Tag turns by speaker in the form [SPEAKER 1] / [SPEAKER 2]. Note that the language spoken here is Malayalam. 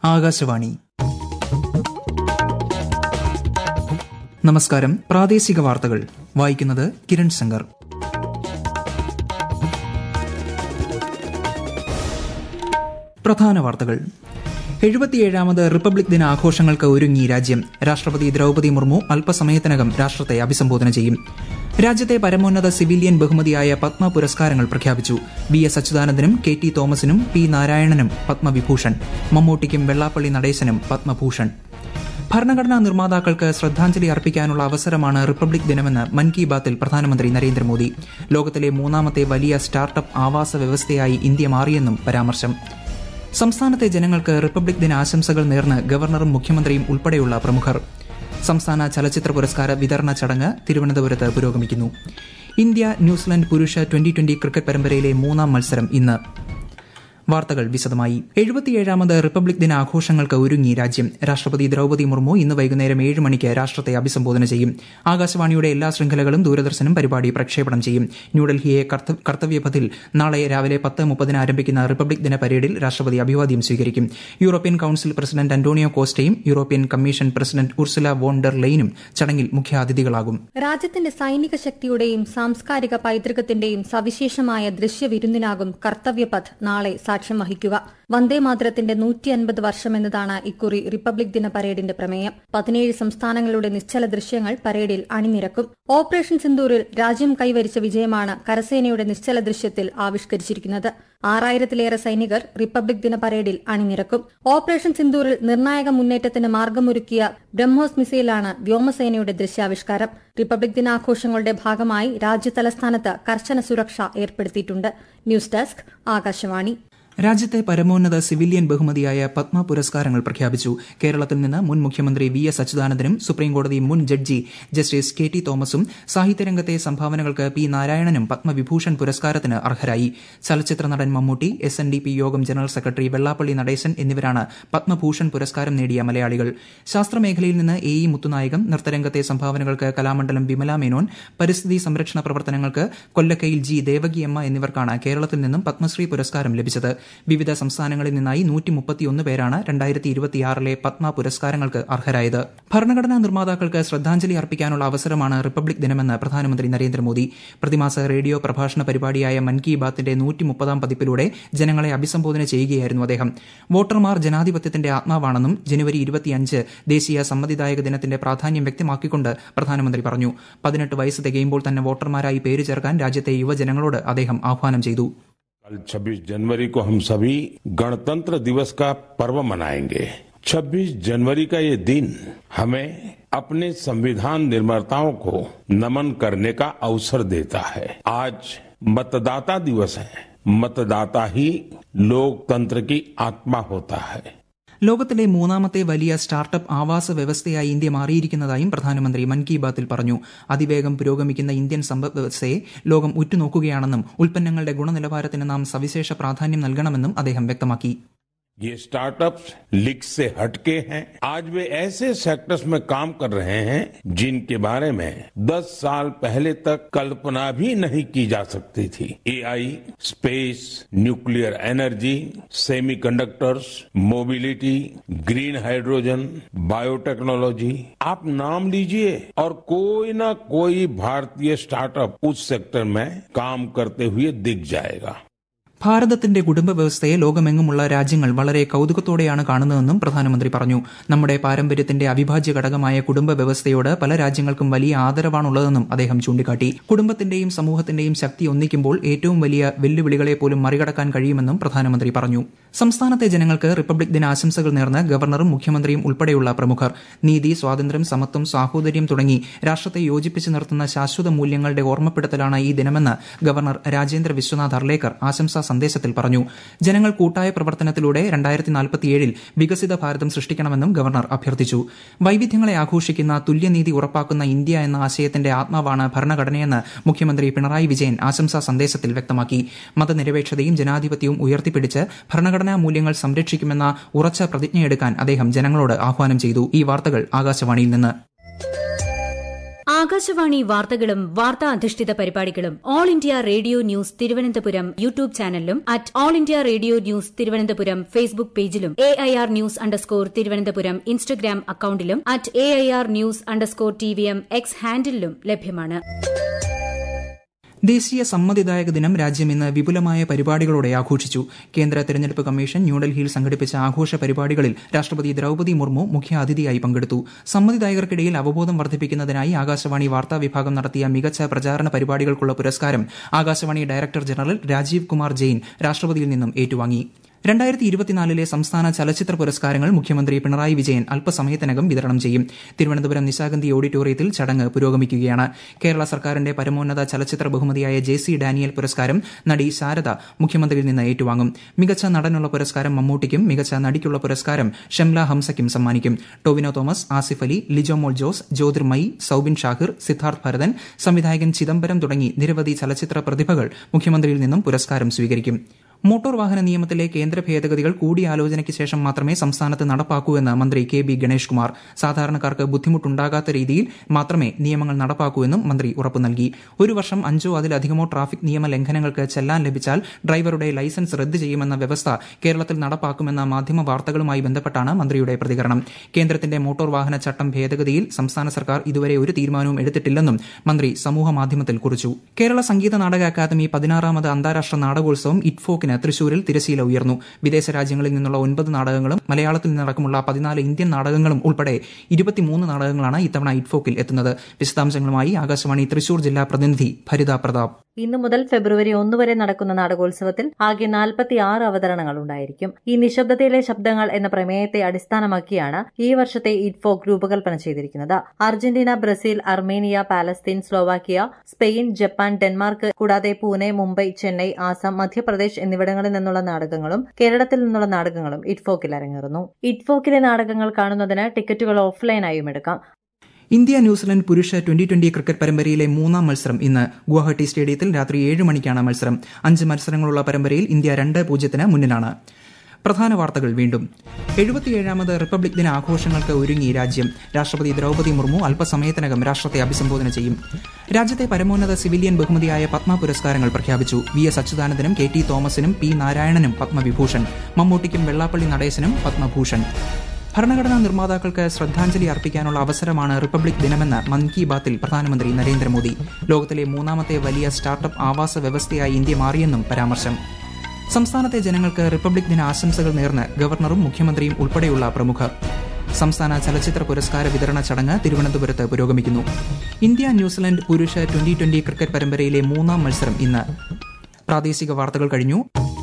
[SPEAKER 1] ആകാശവാണി നമസ്കാരം പ്രാദേശിക വാർത്തകൾ വായിക്കുന്നത് കിരൺ ശങ്കർ പ്രധാന വാർത്തകൾ എഴുപത്തിയേഴാമത് റിപ്പബ്ലിക് ദിന ആഘോഷങ്ങൾക്ക് ഒരുങ്ങി രാജ്യം രാഷ്ട്രപതി ദ്രൌപതി മുർമു അല്പസമയത്തിനകം രാഷ്ട്രത്തെ അഭിസംബോധന ചെയ്യും രാജ്യത്തെ പരമോന്നത സിവിലിയൻ ബഹുമതിയായ പത്മ പുരസ്കാരങ്ങൾ പ്രഖ്യാപിച്ചു വി എസ് അച്യുതാനന്ദനും കെ ടി തോമസിനും പി നാരായണനും പത്മവിഭൂഷൺ മമ്മൂട്ടിക്കും വെള്ളാപ്പള്ളി നടേശനും പത്മഭൂഷൺ ഭരണഘടനാ നിർമ്മാതാക്കൾക്ക് ശ്രദ്ധാഞ്ജലി അർപ്പിക്കാനുള്ള അവസരമാണ് റിപ്പബ്ലിക് ദിനമെന്ന് മൻ കി ബാത്തിൽ പ്രധാനമന്ത്രി നരേന്ദ്രമോദി ലോകത്തിലെ മൂന്നാമത്തെ വലിയ സ്റ്റാർട്ടപ്പ് ആവാസ വ്യവസ്ഥയായി ഇന്ത്യ മാറിയെന്നും പരാമർശം സംസ്ഥാനത്തെ ജനങ്ങൾക്ക് റിപ്പബ്ലിക് ദിന ആശംസകൾ നേർന്ന് ഗവർണറും മുഖ്യമന്ത്രിയും ഉൾപ്പെടെയുള്ള പ്രമുഖർ സംസ്ഥാന ചലച്ചിത്ര പുരസ്കാര വിതരണ ചടങ്ങ് തിരുവനന്തപുരത്ത് പുരോഗമിക്കുന്നു ഇന്ത്യ ന്യൂസിലൻഡ് പുരുഷ ട്വന്റി ട്വന്റി ക്രിക്കറ്റ് പരമ്പരയിലെ മൂന്നാം മത്സരം ഇന്ന് വാർത്തകൾ വിശദമായി എഴുപത്തിയേഴാമത് റിപ്പബ്ലിക് ദിന ആഘോഷങ്ങൾക്ക് ഒരുങ്ങി രാജ്യം രാഷ്ട്രപതി ദ്രൌപതി മുർമു ഇന്ന് വൈകുന്നേരം ഏഴ് മണിക്ക് രാഷ്ട്രത്തെ അഭിസംബോധന ചെയ്യും ആകാശവാണിയുടെ എല്ലാ ശൃംഖലകളും ദൂരദർശനും പരിപാടി പ്രക്ഷേപണം ചെയ്യും ന്യൂഡൽഹിയെ കർത്തവ്യപഥിൽ നാളെ രാവിലെ പത്ത് മുപ്പതിന് ആരംഭിക്കുന്ന റിപ്പബ്ലിക് ദിന പരേഡിൽ രാഷ്ട്രപതി അഭിവാദ്യം സ്വീകരിക്കും യൂറോപ്യൻ കൌൺസിൽ പ്രസിഡന്റ് അന്റോണിയോ കോസ്റ്റയും European Commission president Ursula von der ലെയ്നും ചടങ്ങിൽ മുഖ്യാതിഥികളാകും
[SPEAKER 2] രാജ്യത്തിന്റെ സൈനിക ശക്തിയുടെയും സാംസ്കാരിക പൈതൃകത്തിന്റെയും സവിശേഷമായ ദൃശ്യവിരുന്നിനാകും കർത്തവ്യപഥ് നാളെ സാക്ഷ്യം വഹിക്കുക വന്ദേമാതരത്തിന്റെ നൂറ്റി അൻപത് വർഷം എന്നതാണ് ഇക്കുറി റിപ്പബ്ലിക് ദിന പരേഡിന്റെ പ്രമേയം പതിനേഴ് സംസ്ഥാനങ്ങളുടെ നിശ്ചല ദൃശ്യങ്ങൾ പരേഡിൽ അണിനിരക്കും ഓപ്പറേഷൻ സിന്ദൂരിൽ രാജ്യം കൈവരിച്ച വിജയമാണ് കരസേനയുടെ നിശ്ചല ദൃശ്യത്തിൽ ആവിഷ്കരിച്ചിരിക്കുന്നത് ആറായിരത്തിലേറെ സൈനികർ റിപ്പബ്ലിക് ദിന പരേഡിൽ അണിനിരക്കും ഓപ്പറേഷൻ സിന്ദൂരിൽ നിർണായക മുന്നേറ്റത്തിന് മാർഗമൊരുക്കിയ ബ്രഹ്മോസ് മിസൈലാണ് വ്യോമസേനയുടെ ദൃശ്യാവിഷ്കാരം റിപ്പബ്ലിക് ദിനാഘോഷങ്ങളുടെ ഭാഗമായി രാജ്യതലസ്ഥാനത്ത് കർശന സുരക്ഷ ഏർപ്പെടുത്തിയിട്ടുണ്ട് ന്യൂസ് ഡെസ്ക് ആകാശവാണി
[SPEAKER 1] രാജ്യത്തെ പരമോന്നത സിവിലിയൻ ബഹുമതിയായ പത്മ പുരസ്കാരങ്ങൾ പ്രഖ്യാപിച്ചു കേരളത്തിൽ നിന്ന് മുൻ മുഖ്യമന്ത്രി വി എസ് അച്യുതാനന്ദനും സുപ്രീംകോടതി മുൻ ജഡ്ജി ജസ്റ്റിസ് കെ ടി തോമസും സാഹിത്യരംഗത്തെ സംഭാവനകൾക്ക് പി നാരായണനും പത്മവിഭൂഷൺ പുരസ്കാരത്തിന് അർഹരായി ചലച്ചിത്ര നടൻ Mammootty S N D P യോഗം ജനറൽ സെക്രട്ടറി വെള്ളാപ്പള്ളി നടേശൻ എന്നിവരാണ് പത്മഭൂഷൺ പുരസ്കാരം നേടിയ മലയാളികൾ ശാസ്ത്രമേഖലയിൽ നിന്ന് എ ഇ മുത്തുനായകം നൃത്തരംഗത്തെ സംഭാവനകൾക്ക് കലാമണ്ഡലം വിമല മേനോൻ പരിസ്ഥിതി സംരക്ഷണ പ്രവർത്തനങ്ങൾക്ക് കൊല്ലക്കയിൽ ജി ദേവകിയമ്മ എന്നിവർക്കാണ് കേരളത്തിൽ നിന്നും പത്മശ്രീ പുരസ്കാരം ലഭിച്ചത് വിവിധ സംസ്ഥാനങ്ങളിൽ നിന്നായി നൂറ്റി മുപ്പത്തിയൊന്ന് പേരാണ് രണ്ടായിരത്തി ഇരുപത്തിയാറിലെ പത്മ പുരസ്കാരങ്ങൾക്ക് അർഹരായത് ഭരണഘടനാ നിർമ്മാതാക്കൾക്ക് ശ്രദ്ധാഞ്ജലി അർപ്പിക്കാനുള്ള അവസരമാണ് റിപ്പബ്ലിക് ദിനമെന്ന് പ്രധാനമന്ത്രി നരേന്ദ്രമോദി പ്രതിമാസ റേഡിയോ പ്രഭാഷണ പരിപാടിയായ മൻ കി ബാത്തിന്റെ നൂറ്റി മുപ്പതാം പതിപ്പിലൂടെ ജനങ്ങളെ അഭിസംബോധന ചെയ്യുകയായിരുന്നു അദ്ദേഹം വോട്ടർമാർ ജനാധിപത്യത്തിന്റെ ആത്മാവാണെന്നും ജനുവരി ഇരുപത്തിയഞ്ച് ദേശീയ സമ്മതിദായക ദിനത്തിന്റെ പ്രാധാന്യം വ്യക്തമാക്കിക്കൊണ്ട് പ്രധാനമന്ത്രി പറഞ്ഞു പതിനെട്ട് വയസ്സ് തികയുമ്പോൾ തന്നെ വോട്ടർമാരായി പേര് ചേർക്കാൻ രാജ്യത്തെ യുവജനങ്ങളോട് അദ്ദേഹം ആഹ്വാനം ചെയ്തു
[SPEAKER 3] कल 26 जनवरी को हम सभी गणतंत्र दिवस का पर्व मनाएंगे 26 जनवरी का ये दिन हमें अपने संविधान निर्माताओं को नमन करने का अवसर देता है आज मतदाता दिवस है मतदाता ही लोकतंत्र की आत्मा होता है
[SPEAKER 1] ലോകത്തിലെ മൂന്നാമത്തെ വലിയ സ്റ്റാർട്ടപ്പ് ആവാസ വ്യവസ്ഥയായി ഇന്ത്യ മാറിയിരിക്കുന്നതായും പ്രധാനമന്ത്രി മൻ കി ബാത്തിൽ പറഞ്ഞു അതിവേഗം പുരോഗമിക്കുന്ന ഇന്ത്യൻ സമ്പദ് വ്യവസ്ഥയെ ലോകം ഉറ്റുനോക്കുകയാണെന്നും ഉൽപ്പന്നങ്ങളുടെ ഗുണനിലവാരത്തിന് നാം സവിശേഷ പ്രാധാന്യം നൽകണമെന്നും അദ്ദേഹം വ്യക്തമാക്കി
[SPEAKER 3] ये स्टार्टअप्स लीक से हटके हैं आज वे ऐसे सेक्टर्स में काम कर रहे हैं जिनके बारे में 10 साल पहले तक कल्पना भी नहीं की जा सकती थी AI space nuclear energy semiconductors mobility green hydrogen biotechnology आप नाम लीजिए और कोई ना कोई भारतीय स्टार्टअप उस सेक्टर में काम करते हुए दिख जाएगा
[SPEAKER 1] ഭാരതത്തിന്റെ കുടുംബ വ്യവസ്ഥയെ ലോകമെങ്ങുമുള്ള രാജ്യങ്ങൾ വളരെ കൌതുകത്തോടെയാണ് കാണുന്നതെന്നും പ്രധാനമന്ത്രി പറഞ്ഞു നമ്മുടെ പാരമ്പര്യത്തിന്റെ അവിഭാജ്യ ഘടകമായ കുടുംബ വ്യവസ്ഥയോട് പല രാജ്യങ്ങൾക്കും വലിയ ആദരവാണുള്ളതെന്നും അദ്ദേഹം ചൂണ്ടിക്കാട്ടി കുടുംബത്തിന്റെയും സമൂഹത്തിന്റെയും ശക്തി ഒന്നിക്കുമ്പോൾ ഏറ്റവും വലിയ വെല്ലുവിളികളെ പോലും മറികടക്കാൻ കഴിയുമെന്നും പ്രധാനമന്ത്രി പറഞ്ഞു സംസ്ഥാനത്തെ ജനങ്ങൾക്ക് റിപ്പബ്ലിക് ദിന ആശംസകൾ നേർന്ന് ഗവർണറും മുഖ്യമന്ത്രിയും ഉൾപ്പെടെയുള്ള പ്രമുഖർ നീതി സ്വാതന്ത്ര്യം സമത്വം സാഹോദര്യം തുടങ്ങി രാഷ്ട്രത്തെ യോജിപ്പിച്ച് നിർത്തുന്ന ശാശ്വത മൂല്യങ്ങളുടെ ഓർമ്മപ്പെടുത്തലാണ് ഈ ദിനമെന്ന് ഗവർണർ രാജേന്ദ്ര വിശ്വനാഥ് അർലേക്കർ ആശംസാ സന്ദേശത്തിൽ പറഞ്ഞു ജനങ്ങൾ കൂട്ടായ പ്രവർത്തനത്തിലൂടെ രണ്ടായിരത്തി നാൽപ്പത്തിയേഴിൽ വികസിത ഭാരതം സൃഷ്ടിക്കണമെന്നും ഗവർണർ അഭ്യർത്ഥിച്ചു വൈവിധ്യങ്ങളെ ആഘോഷിക്കുന്ന തുല്യനീതി ഉറപ്പാക്കുന്ന ഇന്ത്യ എന്ന ആശയത്തിന്റെ ആത്മാവാണ് ഭരണഘടനയെന്ന് മുഖ്യമന്ത്രി പിണറായി വിജയൻ ആശംസാ സന്ദേശത്തിൽ വ്യക്തമാക്കി മതനിരപേക്ഷതയും ജനാധിപത്യവും ഉയർത്തിപ്പിടിച്ച് ഭരണഘടനാ മൂല്യങ്ങൾ സംരക്ഷിക്കുമെന്ന ഉറച്ച പ്രതിജ്ഞയെടുക്കാൻ അദ്ദേഹം ജനങ്ങളോട് ആഹ്വാനം ചെയ്തു ഈ വാർത്തകൾ ആകാശവാണിയിൽ നിന്ന്
[SPEAKER 4] ആകാശവാണി വാർത്തകളും വാർത്താ അധിഷ്ഠിത പരിപാടികളും All India Radio News Thiruvananthapuram YouTube ചാനലിലും at All India Radio News Thiruvananthapuram Facebook പേജിലും A I R news underscore Thiruvananthapuram Instagram അക്കൌണ്ടിലും at A I R news underscore T V M X ഹാൻഡിലും ലഭ്യമാണ്
[SPEAKER 1] ദേശീയ സമ്മതിദായക ദിനം രാജ്യം ഇന്ന് വിപുലമായ പരിപാടികളോടെ ആഘോഷിച്ചു കേന്ദ്ര തെരഞ്ഞെടുപ്പ് കമ്മീഷൻ ന്യൂഡൽഹിയിൽ സംഘടിപ്പിച്ച ആഘോഷ പരിപാടികളിൽ രാഷ്ട്രപതി ദ്രൌപതി മുർമു മുഖ്യാതിഥിയായി പങ്കെടുത്തു സമ്മതിദായകർക്കിടയിൽ അവബോധം വർദ്ധിപ്പിക്കുന്നതിനായി ആകാശവാണി വാർത്താ വിഭാഗം നടത്തിയ മികച്ച പ്രചാരണ പരിപാടികൾക്കുള്ള പുരസ്കാരം ആകാശവാണി ഡയറക്ടർ ജനറൽ രാജീവ് കുമാർ ജെയിൻ രാഷ്ട്രപതിയിൽ നിന്നും ഏറ്റുവാങ്ങി രണ്ടായിരത്തി ഇരുപത്തിനാലിലെ സംസ്ഥാന ചലച്ചിത്ര പുരസ്കാരങ്ങൾ മുഖ്യമന്ത്രി പിണറായി വിജയൻ അല്പസമയത്തിനകം വിതരണം ചെയ്യും തിരുവനന്തപുരം നിശാഗന്ധി ഓഡിറ്റോറിയത്തിൽ ചടങ്ങ് പുരോഗമിക്കുകയാണ് കേരള സർക്കാരിന്റെ പരമോന്നത ചലച്ചിത്ര ബഹുമതിയായ ജെ സി ഡാനിയൽ പുരസ്കാരം നടി ശാരദ മുഖ്യമന്ത്രിയിൽ നിന്ന് ഏറ്റുവാങ്ങും മികച്ച നടനുള്ള പുരസ്കാരം മമ്മൂട്ടിക്കും മികച്ച നടിക്കുള്ള പുരസ്കാരം ഷംല ഹംസയ്ക്കും സമ്മാനിക്കും ടൊവിനോ തോമസ് ആസിഫ് അലി ലിജോമോൾ ജോസ് ജ്യോതിർമയി സൌബിൻ ഷാഹിർ സിദ്ധാർത്ഥ് ഭരതൻ സംവിധായകൻ ചിദംബരം തുടങ്ങി നിരവധി ചലച്ചിത്ര പ്രതിഭകൾ മുഖ്യമന്ത്രിയിൽ നിന്നും പുരസ്കാരം സ്വീകരിക്കും മോട്ടോർ വാഹന നിയമത്തിലെ കേന്ദ്ര ഭേദഗതികൾ കൂടിയാലോചനയ്ക്ക് ശേഷം മാത്രമേ സംസ്ഥാനത്ത് നടപ്പാക്കൂ എന്ന് മന്ത്രി കെ ബി ഗണേഷ് കുമാർ സാധാരണക്കാർക്ക് ബുദ്ധിമുട്ടുണ്ടാകാത്ത രീതിയിൽ മാത്രമേ നിയമങ്ങൾ നടപ്പാക്കൂ എന്നും മന്ത്രി ഉറപ്പു നൽകി ഒരു വർഷം അഞ്ചോ അതിലധികമോ ട്രാഫിക് നിയമ ലംഘനങ്ങൾക്ക് ചെല്ലാൻ ലഭിച്ചാൽ ഡ്രൈവറുടെ ലൈസൻസ് റദ്ദ് ചെയ്യുമെന്ന വ്യവസ്ഥ കേരളത്തിൽ നടപ്പാക്കുമെന്ന മാധ്യമ വാർത്തകളുമായി ബന്ധപ്പെട്ടാണ് മന്ത്രിയുടെ പ്രതികരണം കേന്ദ്രത്തിന്റെ മോട്ടോർ വാഹന ചട്ടം ഭേദഗതിയിൽ സംസ്ഥാന സർക്കാർ ഇതുവരെ ഒരു തീരുമാനവും എടുത്തിട്ടില്ലെന്നും മന്ത്രി സമൂഹ മാധ്യമത്തിൽ കുറിച്ചു കേരള സംഗീത നാടക അക്കാദമി പതിനാറാമത് അന്താരാഷ്ട്ര നാടകോത്സവം ഇറ്റ്ഫോക്കിന് തൃശൂരിൽ തിരശീല ഉയർന്നു വിദേശ രാജ്യങ്ങളിൽ നിന്നുള്ള ഒൻപത് നാടകങ്ങളും മലയാളത്തിൽ നിന്നടക്കമുള്ള പതിനാല് ഇന്ത്യൻ നാടകങ്ങളും ഉൾപ്പെടെ ഇരുപത്തിമൂന്ന് നാടകങ്ങളാണ് ഇത്തവണ ഇറ്റ്ഫോക്കിൽ എത്തുന്നത് വിശദാംശങ്ങളുമായി ആകാശവാണി തൃശൂർ ജില്ലാ പ്രതിനിധി ഭരിത പ്രതാപ്
[SPEAKER 5] ഇന്നു മുതൽ ഫെബ്രുവരി ഒന്ന് വരെ നടക്കുന്ന നാടകോത്സവത്തിൽ ആകെ നാൽപ്പത്തി ആറ് അവതരണങ്ങൾ ഉണ്ടായിരിക്കും ഈ നിശബ്ദതയിലെ ശബ്ദങ്ങൾ എന്ന പ്രമേയത്തെ അടിസ്ഥാനമാക്കിയാണ് ഈ വർഷത്തെ ഇറ്റ്ഫോക്ക് രൂപകൽപ്പന ചെയ്തിരിക്കുന്നത് Argentina Brazil Armenia Palestine Slovakia Spain Japan Denmark കൂടാതെ പൂനെ മുംബൈ ചെന്നൈ ആസാം മധ്യപ്രദേശ് എന്നിവിടങ്ങളിൽ നിന്നുള്ള നാടകങ്ങളും കേരളത്തിൽ നിന്നുള്ള നാടകങ്ങളും ഇറ്റ്ഫോക്കിൽ അരങ്ങേറുന്നു ഇറ്റ്ഫോക്കിലെ നാടകങ്ങൾ കാണുന്നതിന് ടിക്കറ്റുകൾ ഓഫ്ലൈനായും എടുക്കാം
[SPEAKER 1] ഇന്ത്യ ന്യൂസിലൻഡ് പുരുഷ ട്വന്റി ട്വന്റി ക്രിക്കറ്റ് പരമ്പരയിലെ മൂന്നാം മത്സരം ഇന്ന് ഗുവാഹട്ടി സ്റ്റേഡിയത്തിൽ രാത്രി ഏഴ് മണിക്കാണ് മത്സരം അഞ്ച് മത്സരങ്ങളുള്ള പരമ്പരയിൽ ഇന്ത്യ രണ്ട് പൂജ്യത്തിന് മുന്നിലാണ് പ്രധാന വാർത്തകൾ വീണ്ടും എഴുപത്തിയേഴാമത് റിപ്പബ്ലിക് ദിന ആഘോഷങ്ങൾക്ക് ഒരുങ്ങി രാജ്യം രാഷ്ട്രപതി ദ്രൌപതി മുർമു അല്പസമയത്തിനകം രാഷ്ട്രത്തെ അഭിസംബോധന ചെയ്യും രാജ്യത്തെ പരമോന്നത സിവിലിയൻ ബഹുമതിയായ പത്മ പുരസ്കാരങ്ങൾ പ്രഖ്യാപിച്ചു വി എസ് അച്യുതാനന്ദനും കെ ടി തോമസിനും പി നാരായണനും പത്മവിഭൂഷൺ മമ്മൂട്ടിക്കും വെള്ളാപ്പള്ളി നടേശനും പത്മഭൂഷൺ ഭരണഘടനാ നിർമ്മാതാക്കൾക്ക് ശ്രദ്ധാഞ്ജലി അർപ്പിക്കാനുള്ള അവസരമാണ് റിപ്പബ്ലിക് ദിനമെന്ന് മൻ കി ബാത്തിൽ പ്രധാനമന്ത്രി നരേന്ദ്രമോദി ലോകത്തിലെ മൂന്നാമത്തെ വലിയ സ്റ്റാർട്ടപ്പ് ആവാസ വ്യവസ്ഥയായി ഇന്ത്യ മാറിയെന്നും പരാമർശം സംസ്ഥാനത്തെ ജനങ്ങൾക്ക് റിപ്പബ്ലിക് ദിന ആശംസകൾ നേർന്ന് ഗവർണറും മുഖ്യമന്ത്രിയും ഉൾപ്പെടെയുള്ള പ്രമുഖർ സംസ്ഥാന ചലച്ചിത്ര പുരസ്കാര വിതരണ ചടങ്ങ് തിരുവനന്തപുരത്ത് പുരോഗമിക്കുന്നു ഇന്ത്യ ന്യൂസിലൻഡ് പുരുഷ ട്വന്റി ട്വന്റി ക്രിക്കറ്റ് പരമ്പരയിലെ മൂന്നാം മത്സരം ഇന്ന് പ്രാദേശിക വാർത്തകൾ കഴിഞ്ഞു